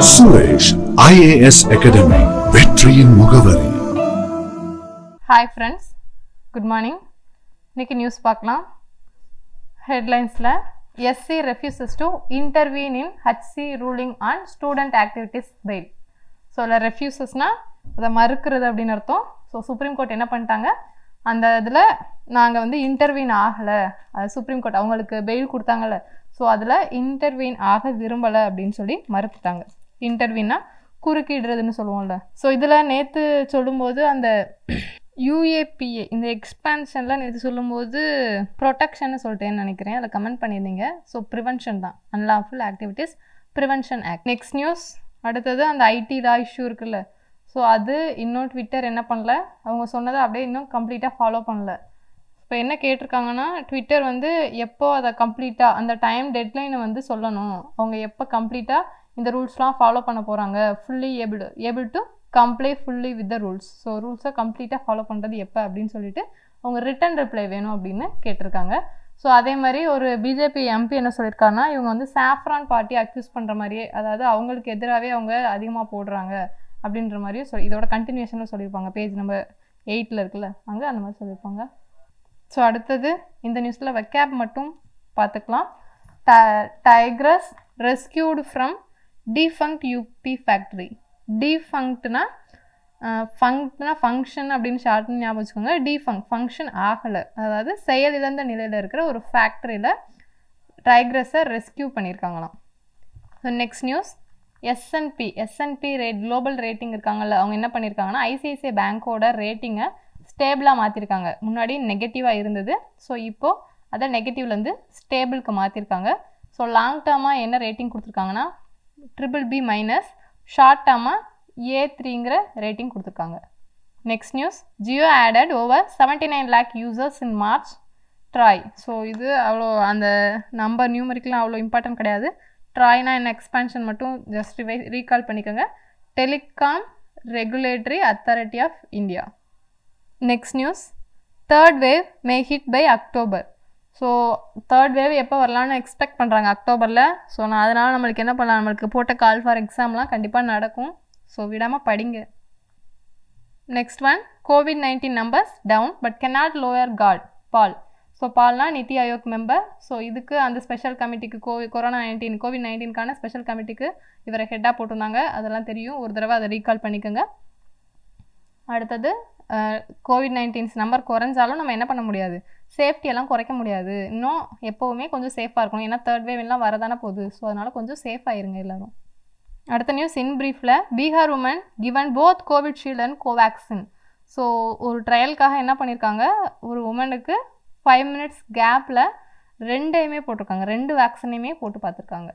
Suresh IAS academy வெற்றியின் முகவரி hi friends good morning இன்னைக்கு நியூஸ் பார்க்கலாம் ஹெட்லைன்ஸில் SC refuses to intervene in HC ruling on student activities bail so அதில் ரெஃப்யூசஸ்னால் அதை மறுக்கிறது அப்படின்னு அர்த்தம் ஸோ சுப்ரீம் கோர்ட் என்ன பண்ணிட்டாங்க அந்த இதில் நாங்கள் வந்து இன்டர்வீன் ஆகலை அது சுப்ரீம் கோர்ட் அவங்களுக்கு பெயில் கொடுத்தாங்கல்ல ஸோ அதில் இன்டர்வீன் ஆக விரும்பலை அப்படின்னு சொல்லி மறுத்துட்டாங்க இன்டர்வீன்னா குறுக்கிடுறதுன்னு சொல்லுவோம்ல ஸோ இதில் நேற்று சொல்லும்போது அந்த யூஏபிஏ இந்த எக்ஸ்பான்ஷனில் நேற்று சொல்லும்போது ப்ரொடெக்ஷன்னு சொல்லிட்டேன்னு நினைக்கிறேன் அதில் கமெண்ட் பண்ணியிருந்தீங்க ஸோ ப்ரிவென்ஷன் தான் unlawful activities prevention act next news அடுத்தது அந்த ஐடி லா இஷ்யூ இருக்குல்ல ஸோ அது இன்னும் ட்விட்டர் என்ன பண்ணல அவங்க சொன்னதை அப்படியே இன்னும் கம்ப்ளீட்டாக ஃபாலோ பண்ணல இப்போ என்ன கேட்டிருக்காங்கன்னா ட்விட்டர் வந்து எப்போ அதை கம்ப்ளீட்டாக அந்த டைம் டெட்லைனை வந்து சொல்லணும் அவங்க எப்போ கம்ப்ளீட்டாக இந்த ரூல்ஸ்லாம் ஃபாலோ பண்ண போகிறாங்க fully able able to comply fully with the rules so ரூல்ஸை கம்ப்ளீட்டாக ஃபாலோ பண்ணுறது எப்போ அப்படின்னு சொல்லிட்டு அவங்க ரிட்டன் ரிப்ளை வேணும் அப்படின்னு கேட்டிருக்காங்க ஸோ அதே மாதிரி ஒரு பிஜேபி எம்பி என்ன சொல்லியிருக்காருன்னா இவங்க வந்து சாஃப்ரான் பார்ட்டி அக்யூஸ் பண்ணுற மாதிரியே அதாவது அவங்களுக்கு எதிராகவே அவங்க அதிகமாக போடுறாங்க அப்படின்ற மாதிரியும் சொல் இதோட கண்டினியூஷனில் சொல்லியிருப்பாங்க பேஜ் நம்பர் எயிட்டில் இருக்குல்ல அங்கே அந்த மாதிரி சொல்லியிருப்பாங்க ஸோ அடுத்தது இந்த நியூஸில் வெக்கேப் மட்டும் பார்த்துக்கலாம் tigress rescued from defunct UP factory டிஃபங்க்ட்னா ஃபங்க்ட்னா ஃபங்க்ஷன் அப்படின்னு ஷார்ட்னு ஞாபகம் வச்சுக்கோங்க டிஃபங்க் ஃபங்க்ஷன் ஆகலை அதாவது செயலிழந்த நிலையில் இருக்கிற ஒரு ஃபேக்ட்ரியில் டைக்ரஸை ரெஸ்கியூ பண்ணியிருக்காங்களாம் so next news S and P S and P rate global rating இருக்காங்கல்ல அவங்க என்ன பண்ணியிருக்காங்கன்னா ஐசிஐசிஐ பேங்க்கோட ரேட்டிங்கை ஸ்டேபிளாக மாற்றிருக்காங்க முன்னாடி நெகட்டிவாக இருந்தது ஸோ இப்போது அதை நெகட்டிவ்லேருந்து ஸ்டேபிளுக்கு மாற்றிருக்காங்க ஸோ லாங் டேர்மாக என்ன ரேட்டிங் கொடுத்துருக்காங்கன்னா ட்ரிபிள் பி மைனஸ் ஷார்ட் டேர்மாக ஏ த்ரீங்கிற ரேட்டிங் கொடுத்துருக்காங்க next news Jio added over seventy nine lakh users in March TRAI so இது அவ்வளோ அந்த நம்பர் நியூமரிக்கெலாம் அவ்வளோ இம்பார்ட்டன்ட் கிடையாது ட்ராய்னா என்ன எக்ஸ்பான்ஷன் மட்டும் ஜஸ்ட் ரீகால் பண்ணிக்கோங்க telecom regulatory authority of India next news third wave may hit by October so third wave எப்போ வரலான்னு எக்ஸ்பெக்ட் பண்ணுறாங்க அக்டோபரில் ஸோ நான் அதனால் நம்மளுக்கு என்ன பண்ணலாம் நம்மளுக்கு போட்ட கால் ஃபார் எக்ஸாம்லாம் கண்டிப்பாக நடக்கும் ஸோ விடாமல் படிங்க next one COVID nineteen numbers down but cannot lower guard Paul so பால்னா நித்தி ஆயோக் மெம்பர் ஸோ இதுக்கு அந்த ஸ்பெஷல் கமிட்டிக்கு கோவி கொரோனா நைன்டீன் கோவிட் நைன்டீனுக்கான ஸ்பெஷல் கமிட்டிக்கு இவரை ஹெட்டாக போட்டிருந்தாங்க அதெல்லாம் தெரியும் ஒரு தடவை அதை ரீகால் பண்ணிக்கோங்க அடுத்தது கோவிட் நைன்டீன்ஸ் நம்பர் குறைஞ்சாலும் நம்ம என்ன பண்ண முடியாது சேஃப்டியெல்லாம் குறைக்க முடியாது இன்னும் எப்போவுமே கொஞ்சம் சேஃபாக இருக்கணும் ஏன்னா தேர்ட் வேவ் எல்லாம் வரதானே போகுது ஸோ அதனால் கொஞ்சம் சேஃபாக இருங்க எல்லோரும் அடுத்த நியூஸ் இன் ப்ரீஃபில் Bihar woman given both Covishield and Covaxin so ஒரு ட்ரையலுக்காக என்ன பண்ணியிருக்காங்க ஒரு உமனுக்கு ஃபைவ் மினிட்ஸ் கேப்பில் ரெண்டையுமே போட்டிருக்காங்க ரெண்டு வேக்சினையுமே போட்டு பார்த்துருக்காங்க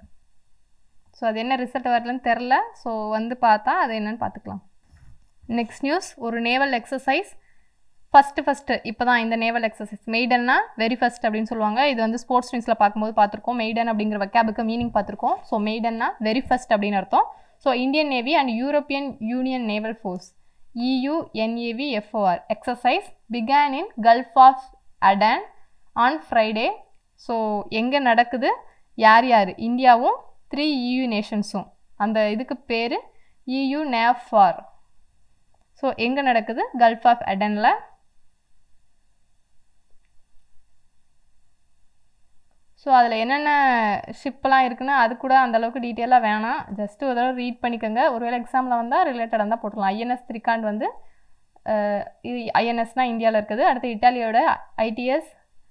ஸோ அது என்ன ரிசல்ட் வரலன்னு தெரில ஸோ வந்து பார்த்தா அது என்னன்னு பார்த்துக்கலாம் நெக்ஸ்ட் நியூஸ் ஒரு நேவல் எக்ஸசைஸ் ஃபஸ்ட்டு ஃபஸ்ட்டு இப்போ தான் இந்த நேவல் எக்ஸசைஸ் மெய்டன்னா வெரி ஃபஸ்ட் அப்படின்னு சொல்லுவாங்க இது வந்து ஸ்போர்ட்ஸ் நியூஸில் பார்க்கும்போது பார்த்துருக்கோம் மெய்டன் அப்படிங்கிற வெக்காபுக்கு மீனிங் பார்த்துருக்கோம் ஸோ மெய்டன்னா வெரி ஃபஸ்ட் அப்படின்னு அர்த்தம் so Indian Navy and European Union naval force EUNAVFOR exercise began in Gulf of Aden on Friday so எங்கே நடக்குது யார் யார் இந்தியாவும் த்ரீ இயு நேஷன்ஸும் அந்த இதுக்கு பேர் இயு நேஃபார் ஸோ எங்கே நடக்குது கல்ஃப் ஆஃப் அடனில் ஸோ அதில் என்னென்ன ஷிப்லாம் இருக்குன்னு அது கூட அந்தளவுக்கு டீட்டெயிலாக வேணாம் ஜஸ்ட்டு ஒரு தடவை ரீட் பண்ணிக்கோங்க ஒருவேளை எக்ஸாமில் வந்தால் ரிலேட்டடாக இருந்தால் போட்டுடலாம் ஐஎன்எஸ் த்ரிகாண்ட் வந்து இது ஐஎன்எஸ்னால் இந்தியாவில் இருக்குது அடுத்து இட்டாலியோட ஐடிஎஸ்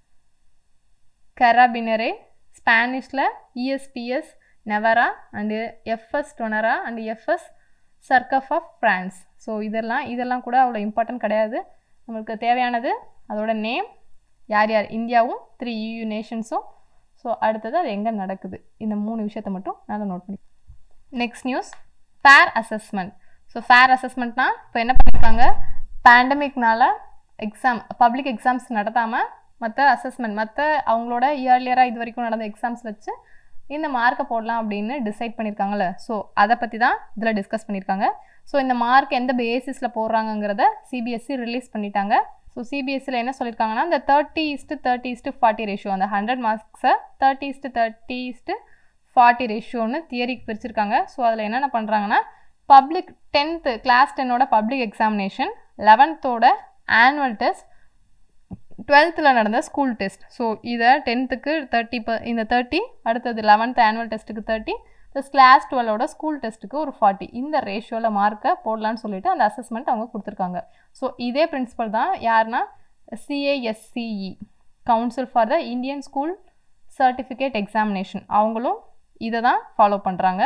கராபினரே ஸ்பானிஷில் ESPS Navarra and FS Tonnerre and FS Surcouf of France so இதெல்லாம் இதெல்லாம் கூட அவ்வளோ இம்பார்ட்டன்ட் கிடையாது நம்மளுக்கு தேவையானது அதோட நேம் யார் யார் இந்தியாவும் த்ரீ யூ நேஷன்ஸும் ஸோ அடுத்தது அது எங்கே நடக்குது இந்த மூணு விஷயத்த மட்டும் நல்லா நோட் பண்ணி next news fair assessment so fair அசஸ்மெண்ட்னா இப்போ என்ன பண்ணியிருக்காங்க பேண்டமிக்னால எக்ஸாம் பப்ளிக் எக்ஸாம்ஸ் நடத்தாமல் மற்ற அசஸ்மெண்ட் மற்ற அவங்களோட இயர்லியராக இது வரைக்கும் நடந்த எக்ஸாம்ஸ் வச்சு இந்த மார்க்கை போடலாம் அப்படின்னு டிசைட் பண்ணியிருக்காங்கல்ல ஸோ அதை பற்றி தான் இதில் டிஸ்கஸ் பண்ணியிருக்காங்க ஸோ இந்த மார்க் எந்த பேசிஸில் போடுறாங்கங்கிறத சிபிஎஸ்சி ரிலீஸ் பண்ணிட்டாங்க ஸோ சிபிஎஸ்சியில் என்ன சொல்லியிருக்காங்கன்னா இந்த thirty is to thirty is to forty ratio அந்த ஹண்ட்ரட் மார்க்ஸை thirty is to thirty is to forty ரேஷியோன்னு தியரிக்கு பிரிச்சிருக்காங்க ஸோ அதில் என்னென்ன பண்ணுறாங்கன்னா பப்ளிக் டென்த்து கிளாஸ் டென்னோட பப்ளிக் எக்ஸாமினேஷன் லெவன்த்தோட ஆனுவல் டெஸ்ட் டுவெல்த்தில் நடந்த ஸ்கூல் டெஸ்ட் ஸோ இதை டென்த்துக்கு தேர்ட்டி ப இந்த தேர்ட்டி அடுத்தது லெவன்த் ஆனுவல் டெஸ்ட்டுக்கு தேர்ட்டி ப்ளஸ் கிளாஸ் டுவெலோட ஸ்கூல் டெஸ்ட்டுக்கு ஒரு ஃபார்ட்டி இந்த ரேஷியோவில் மார்க்கை போடலான்னு சொல்லிட்டு அந்த அசஸ்மெண்ட் அவங்க கொடுத்துருக்காங்க ஸோ இதே பிரின்சிபல் தான் யாருன்னா CISCE council for the Indian school certificate examination அவங்களும் இதை தான் ஃபாலோ பண்ணுறாங்க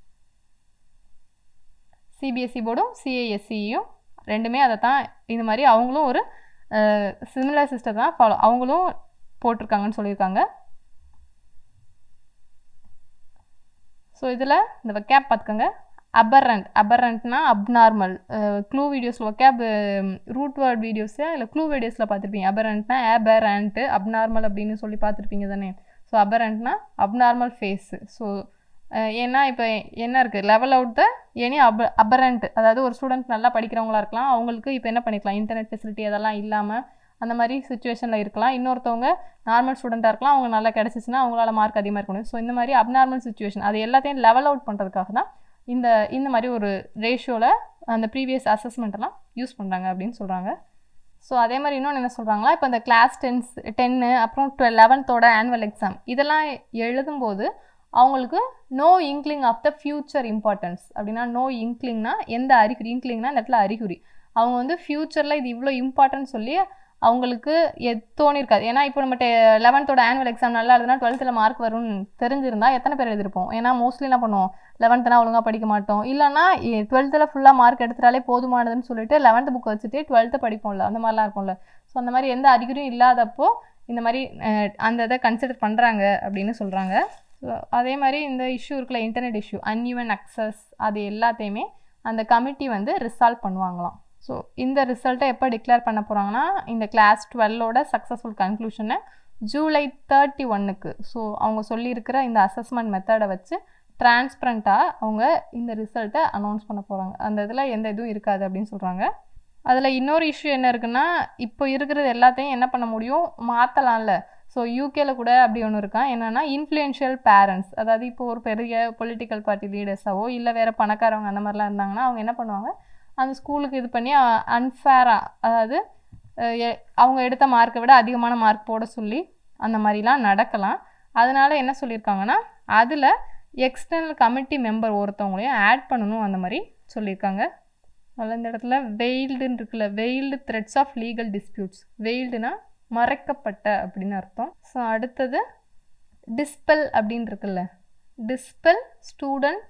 சிபிஎஸ்சி போர்டும் சிஏஎஸ்சியும் ரெண்டுமே அதை தான் இந்த மாதிரி அவங்களும் ஒரு சிமிலர் சிஸ்டம் தான் ஃபாலோ அவங்களும் போட்டிருக்காங்கன்னு சொல்லியிருக்காங்க ஸோ இதில் இந்த வெக்கேப் பார்த்துக்கோங்க அபரண்ட் அபரண்ட்னா அப்நார்மல் க்ளூ வீடியோஸில் வெக்கேப் ரூட் வேர்ட் வீடியோஸு இல்லை க்ளூ வீடியோஸில் பார்த்துருப்பீங்க அபரண்ட்னா ஏபரண்ட்டு அப்நார்மல் அப்படின்னு சொல்லி பார்த்துருப்பீங்க தானே ஸோ அபரண்ட்னா அப்நார்மல் ஃபேஸு ஸோ ஏன்னா இப்போ என்ன இருக்குது லெவல் அவுட் த எனி அப அபரண்ட் அதாவது ஒரு ஸ்டூடெண்ட் நல்லா படிக்கிறவங்களா இருக்கலாம் அவங்களுக்கு இப்போ என்ன பண்ணிக்கலாம் இன்டர்நெட் ஃபெசிலிட்டி அதெல்லாம் இல்லாமல் அந்த மாதிரி சுச்சுவேஷனில் இருக்கலாம் இன்னொருத்தவங்க நார்மல் ஸ்டூடெண்ட்டாக இருக்கலாம் அவங்க நல்லா கிடச்சிச்சின்னா அவங்களால மார்க் அதிகமாக இருக்கணும் ஸோ இந்த மாதிரி அப்நார்மல் சுச்சுவேஷன் அது எல்லாத்தையும் லெவல் அவுட் பண்ணுறதுக்காக தான் இந்த இந்த மாதிரி ஒரு ரேஷியோவில் அந்த ப்ரீவியஸ் அசஸ்மெண்ட்டெல்லாம் யூஸ் பண்ணுறாங்க அப்படின்னு சொல்கிறாங்க ஸோ அதே மாதிரி இன்னொன்று என்ன சொல்கிறாங்களா இப்போ இந்த கிளாஸ் டென்ஸ் டென்னு அப்புறம் டுவெல் லெவன்த்தோட ஆனுவல் எக்ஸாம் இதெல்லாம் எழுதும்போது அவங்களுக்கு no inkling of the future importance அப்படின்னா நோ இங்க்லிங்னா எந்த அறிகுறி இங்க்லிங்னா இந்த இடத்துல அறிகுறி அவங்க வந்து ஃப்யூச்சரில் இது இவ்வளோ இம்பார்ட்டன்ட் சொல்லி அவங்களுக்கு எத் தோணிருக்காது ஏன்னா இப்போ நம்ம லெவன்த்தோட ஆனுவல் எக்ஸாம் நல்லா எழுதுனா டுவெல்த்தில் மார்க் வரும்னு தெரிஞ்சிருந்தா எத்தனை பேர் எழுதிருப்போம் ஏன்னா மோஸ்ட்லி என்ன பண்ணுவோம் லெவன்த்னா ஒழுங்காக படிக்க மாட்டோம் இல்லைனா டுவெல்த்தில் ஃபுல்லாக மார்க் எடுத்துட்டாலே போதுமானதுன்னு சொல்லிட்டு லெவன்த் புக் வச்சுட்டு டுவெல்த்து படிப்போம்ல அந்த மாதிரிலாம் இருக்கும்ல ஸோ அந்த மாதிரி எந்த அறிகுறியும் இல்லாதப்போ இந்த மாதிரி அந்த இதை கன்சிடர் பண்ணுறாங்க அப்படின்னு சொல்கிறாங்க ஸோ அதே மாதிரி இந்த இஷ்யூ இருக்குல்ல இன்டர்நெட் இஷ்யூ அன்இவன் அக்சஸ் அது எல்லாத்தையுமே அந்த கமிட்டி வந்து ரிசால்வ் பண்ணுவாங்களாம் ஸோ இந்த ரிசல்ட்டை எப்போ டிக்ளேர் பண்ண போகிறாங்கன்னா இந்த கிளாஸ் டுவெல்லோட சக்ஸஸ்ஃபுல் கன்க்ளூஷனை ஜூலை தேர்ட்டி ஒன்னுக்கு ஸோ அவங்க சொல்லியிருக்கிற இந்த அசஸ்மெண்ட் மெத்தடை வச்சு டிரான்ஸ்பரண்ட்டாக அவங்க இந்த ரிசல்ட்டை அனௌன்ஸ் பண்ண போகிறாங்க அந்த இதில் எந்த இதுவும் இருக்காது அப்படின்னு சொல்கிறாங்க அதில் இன்னொரு இஷ்யூ என்ன இருக்குன்னா இப்போ இருக்கிறது எல்லாத்தையும் என்ன பண்ண முடியும் மாற்றலாம்ல ஸோ யூகேல கூட அப்படி ஒன்று இருக்கான் என்னென்னா இன்ஃப்ளூயன்ஷியல் பேரண்ட்ஸ் அதாவது இப்போ ஒரு பெரிய பொலிட்டிக்கல் பார்ட்டி லீடர்ஸாவோ இல்லை வேறு பணக்காரவங்க அந்த மாதிரிலாம் இருந்தாங்கன்னா அவங்க என்ன பண்ணுவாங்க அந்த ஸ்கூலுக்கு இது பண்ணி அன்ஃபேராக அதாவது அவங்க எடுத்த மார்க்கை விட அதிகமான மார்க் போட சொல்லி அந்த மாதிரிலாம் நடக்கலாம் அதனால என்ன சொல்லியிருக்காங்கன்னா அதில் எக்ஸ்டர்னல் கமிட்டி மெம்பர் ஒருத்தவங்களையும் ஆட் பண்ணணும் அந்த மாதிரி சொல்லியிருக்காங்க அதில் இந்த இடத்துல வெயில்டுன்னு இருக்குல்ல veiled threats of legal disputes வெயில்டுனா மறைக்கப்பட்ட அப்படின்னு அர்த்தம் ஸோ அடுத்தது டிஸ்பெல் அப்படின்னு இருக்குல்ல டிஸ்பெல் ஸ்டூடெண்ட்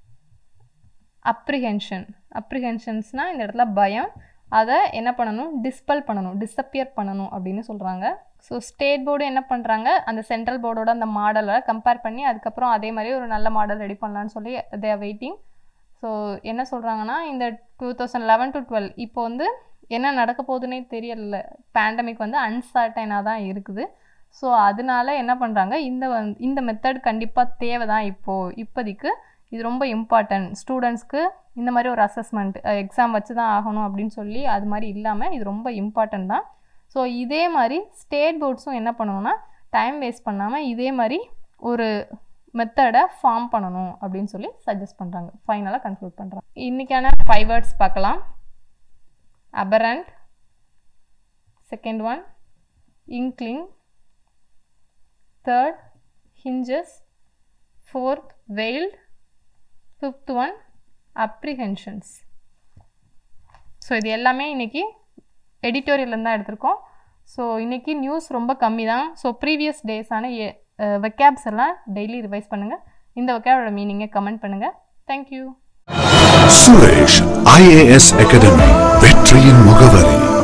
அப்ரிஹென்ஷன் அப்ரிஹென்ஷன்ஸ்னால் இந்த இடத்துல பயம் அதை என்ன பண்ணணும் டிஸ்பெல் பண்ணணும் டிஸப்பியர் பண்ணணும் அப்படின்னு சொல்கிறாங்க ஸோ ஸ்டேட் போர்டு என்ன பண்ணுறாங்க அந்த சென்ட்ரல் போர்டோட அந்த மாடலை கம்பேர் பண்ணி அதுக்கப்புறம் அதே மாதிரி ஒரு நல்ல மாடல் ரெடி பண்ணலான்னு சொல்லி தே வெயிட்டிங் ஸோ என்ன சொல்கிறாங்கன்னா இந்த two thousand eleven to twelve இப்போ வந்து என்ன நடக்க போகுதுன்னே தெரியல பேண்டமிக் வந்து அன்சர்டைனாக தான் இருக்குது ஸோ அதனால என்ன பண்ணுறாங்க இந்த வந்து இந்த மெத்தட் கண்டிப்பாக தேவை தான் இப்போது இப்போதைக்கு இது ரொம்ப இம்பார்ட்டன்ட் ஸ்டூடெண்ட்ஸ்க்கு இந்த மாதிரி ஒரு அசஸ்மெண்ட் எக்ஸாம் வச்சு தான் ஆகணும் அப்படின்னு சொல்லி அது மாதிரி இல்லாமல் இது ரொம்ப இம்பார்ட்டன்ட் தான் ஸோ இதே மாதிரி ஸ்டேட் போர்ட்ஸும் என்ன பண்ணணும்னா டைம் வேஸ்ட் பண்ணாமல் இதே மாதிரி ஒரு மெத்தடை ஃபார்ம் பண்ணணும் அப்படின்னு சொல்லி சஜஸ்ட் பண்ணுறாங்க ஃபைனலாக கன்க்ளூட் பண்ணுறாங்க இன்றைக்கான ஃபைவ் வேர்ட்ஸ் பார்க்கலாம் apparent second one inkling third hinges fourth veiled fifth one apprehensions so இது எல்லாமே இன்றைக்கி எடிட்டோரியல்லேருந்து தான் எடுத்திருக்கோம் ஸோ இன்றைக்கி நியூஸ் ரொம்ப கம்மி தான் ஸோ ப்ரீவியஸ் டேஸான வெக்கேப்ஸ் எல்லாம் டெய்லி ரிவைஸ் பண்ணுங்கள் இந்த வெக்கேபோட மீனிங்கை கமெண்ட் பண்ணுங்கள் தேங்க்யூ சுரேஷ் ஐஏஎஸ் அகாடமி வெற்றியின் முகவரி